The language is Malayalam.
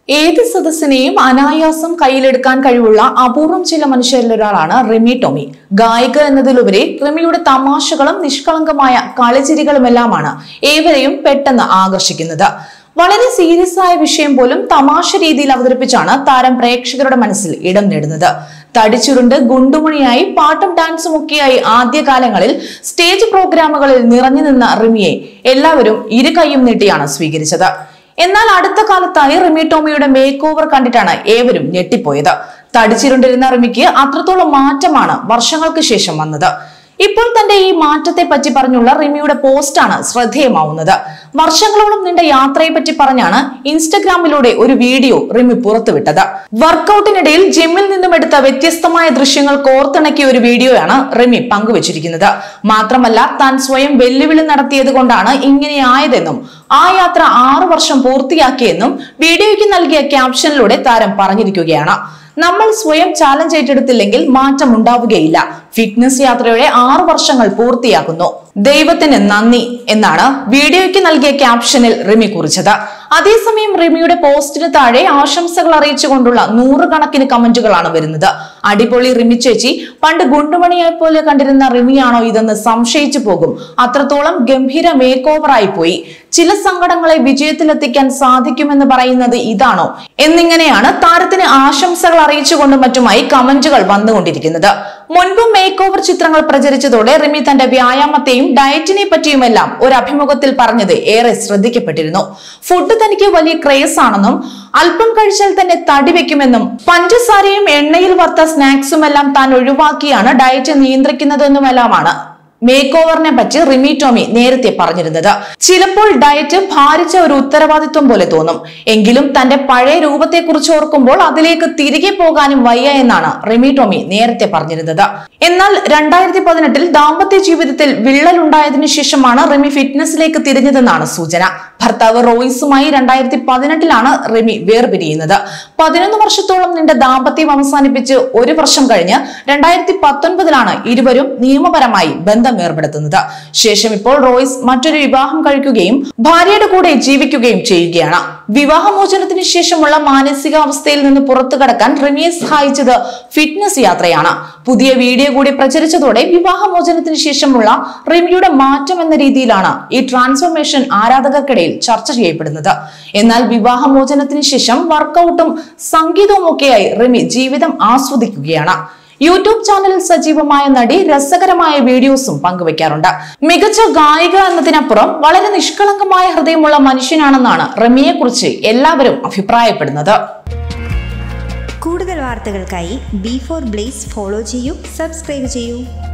ഏത് സദസ്സിനെയും അനായാസം കയ്യിലെടുക്കാൻ കഴിവുള്ള അപൂർവം ചില മനുഷ്യരിൽ ഒരാളാണ് റിമി ടോമി ഗായിക എന്നതിലുപരി റിമിയുടെ തമാശകളും നിഷ്കളങ്കമായ കളിച്ചിരികളുമെല്ലാമാണ് ഏവരെയും പെട്ടെന്ന് ആകർഷിക്കുന്നത് വളരെ സീരിയസ് ആയ വിഷയം പോലും തമാശ രീതിയിൽ അവതരിപ്പിച്ചാണ് താരം പ്രേക്ഷകരുടെ മനസ്സിൽ ഇടം നേടുന്നത് തടിച്ചുരുണ്ട് ഗുണ്ടുമണിയായി പാട്ടും ഡാൻസും ഒക്കെയായി ആദ്യകാലങ്ങളിൽ സ്റ്റേജ് പ്രോഗ്രാമുകളിൽ നിറഞ്ഞു നിന്ന റിമിയെ എല്ലാവരും ഇരു കൈയും നീട്ടിയാണ് സ്വീകരിച്ചത് എന്നാൽ അടുത്ത കാലത്തായി റിമി ടോമിയുടെ മേക്ക് ഓവർ കണ്ടിട്ടാണ് ഏവരും ഞെട്ടിപ്പോയത് തടിച്ചിരുണ്ടിരുന്ന റിമിക്ക് അത്രത്തോളം മാറ്റമാണ് വർഷങ്ങൾക്ക് ശേഷം വന്നത് ഇപ്പോൾ തന്റെ ഈ മാറ്റത്തെ പറ്റി പറഞ്ഞുള്ള റിമിയുടെ പോസ്റ്റാണ് ശ്രദ്ധേയമാവുന്നത് വർഷങ്ങളോളം നീണ്ട യാത്രയെ പറ്റി പറഞ്ഞാണ് ഇൻസ്റ്റഗ്രാമിലൂടെ ഒരു വീഡിയോ റിമി പുറത്തുവിട്ടത് വർക്കൗട്ടിനിടയിൽ ജിമ്മിൽ നിന്നും എടുത്ത വ്യത്യസ്തമായ ദൃശ്യങ്ങൾ കോർത്തിണക്കിയ ഒരു വീഡിയോയാണ് റിമി പങ്കുവച്ചിരിക്കുന്നത് മാത്രമല്ല താൻ സ്വയം വെല്ലുവിളി നടത്തിയത് കൊണ്ടാണ് ഇങ്ങനെയായതെന്നും ആ യാത്ര ആറു വർഷം പൂർത്തിയാക്കിയെന്നും വീഡിയോയ്ക്ക് നൽകിയ ക്യാപ്ഷനിലൂടെ താരം പറഞ്ഞിരിക്കുകയാണ് നമ്മൾ സ്വയം ചാലഞ്ച് ഏറ്റെടുത്തില്ലെങ്കിൽ മാറ്റം ഉണ്ടാവുകയില്ല ഫിറ്റ്നസ് യാത്രയുടെ ആറു വർഷങ്ങൾ പൂർത്തിയാക്കുന്നു ദൈവത്തിന് നന്ദി എന്നാണ് വീഡിയോയ്ക്ക് നൽകിയ ക്യാപ്ഷനിൽ റിമി കുറിച്ചത് അതേസമയം റിമിയുടെ പോസ്റ്റിന് താഴെ ആശംസകൾ അറിയിച്ചുകൊണ്ടുള്ള നൂറുകണക്കിന് കമന്റുകളാണ് വരുന്നത് അടിപൊളി റിമി ചേച്ചി പണ്ട് ഗുണ്ടുമണിയെ പോലെ കണ്ടിരുന്ന റിമിയാണോ ഇതെന്ന് സംശയിച്ചു പോകും അത്രത്തോളം ഗംഭീര മേക്ക് ഓവറായി പോയി ചില സങ്കടങ്ങളെ വിജയത്തിലെത്തിക്കാൻ സാധിക്കുമെന്ന് പറയുന്നത് ഇതാണോ എന്നിങ്ങനെയാണ് താരത്തിന് ആശംസകൾ അറിയിച്ചുകൊണ്ടും മറ്റുമായി കമന്റുകൾ വന്നുകൊണ്ടിരിക്കുന്നത് മുൻപ് മേക്ക് ഓവർ ചിത്രങ്ങൾ പ്രചരിച്ചതോടെ റിമി തന്റെ വ്യായാമത്തെയും ഡയറ്റിനെ പറ്റിയുമെല്ലാം ഒരു അഭിമുഖത്തിൽ പറഞ്ഞത് ഏറെ ശ്രദ്ധിക്കപ്പെട്ടിരുന്നു ഫുഡ് തനിക്ക് വലിയ ക്രേസ് ആണെന്നും അല്പം കഴിച്ചാൽ തന്നെ തടി വെക്കുമെന്നും പഞ്ചസാരയും എണ്ണയിൽ വറുത്ത സ്നാക്സുമെല്ലാം താൻ ഒഴിവാക്കിയാണ് ഡയറ്റ് നിയന്ത്രിക്കുന്നതെന്നുമെല്ലാമാണ് മേക്ക് ഓവറിനെ പറ്റി റിമി ടോമി നേരത്തെ പറഞ്ഞിരുന്നത് ചിലപ്പോൾ ഡയറ്റ് ഭാരിച്ച ഒരു ഉത്തരവാദിത്വം പോലെ തോന്നും എങ്കിലും തന്റെ പഴയ രൂപത്തെക്കുറിച്ച് ഓർക്കുമ്പോൾ അതിലേക്ക് തിരികെ പോകാനും വയ്യ എന്നാണ് റിമി ടോമി നേരത്തെ പറഞ്ഞിരുന്നത് എന്നാൽ രണ്ടായിരത്തി പതിനെട്ടിൽ ദാമ്പത്യ ജീവിതത്തിൽ വിള്ളലുണ്ടായതിനു ശേഷമാണ് റിമി ഫിറ്റ്നസിലേക്ക് തിരിഞ്ഞതെന്നാണ് സൂചന ഭർത്താവ് റോയിസുമായി രണ്ടായിരത്തി പതിനെട്ടിലാണ് റിമി വേർപിരിയുന്നത് പതിനൊന്ന് വർഷത്തോളം നീണ്ട ദാമ്പത്യം അവസാനിപ്പിച്ച് ഒരു വർഷം കഴിഞ്ഞ് രണ്ടായിരത്തി പത്തൊൻപതിലാണ് ഇരുവരും നിയമപരമായി ബന്ധം ഏർപ്പെടുത്തുന്നത് ശേഷം ഇപ്പോൾ റോയ്സ് മറ്റൊരു വിവാഹം കഴിക്കുകയും ഭാര്യയുടെ കൂടെ ജീവിക്കുകയും ചെയ്യുകയാണ് വിവാഹമോചനത്തിന് ശേഷമുള്ള മാനസികാവസ്ഥയിൽ നിന്ന് പുറത്തു കടക്കാൻ റിമിയെ സഹായിച്ചത് ഫിറ്റ്നസ് യാത്രയാണ് പുതിയ വീഡിയോ കൂടി പ്രചരിച്ചതോടെ വിവാഹമോചനത്തിന് ശേഷമുള്ള റിമിയുടെ മാറ്റം എന്ന രീതിയിലാണ് ഈ ട്രാൻസ്ഫോർമേഷൻ ആരാധകർക്കിടയിൽ ചർച്ച ചെയ്യപ്പെടുന്നത് എന്നാൽ വിവാഹമോചനത്തിന് ശേഷം വർക്കൗട്ടും സംഗീതവും ഒക്കെയായി റിമി ജീവിതം ആസ്വദിക്കുകയാണ് യൂട്യൂബ് ചാനലിൽ സജീവമായ നടി രസകരമായ വീഡിയോസും പങ്കുവെക്കാറുണ്ട് മികച്ച ഗായിക എന്നതിനപ്പുറം വളരെ നിഷ്കളങ്കമായ ഹൃദയമുള്ള മനുഷ്യനാണെന്നാണ് റമിയെ കുറിച്ച് എല്ലാവരും അഭിപ്രായപ്പെടുന്നത് കൂടുതൽ വാർത്തകൾക്കായി ബി ഫോർ ബ്ലേസ് ഫോളോ ചെയ്യൂ സബ്സ്ക്രൈബ് ചെയ്യൂ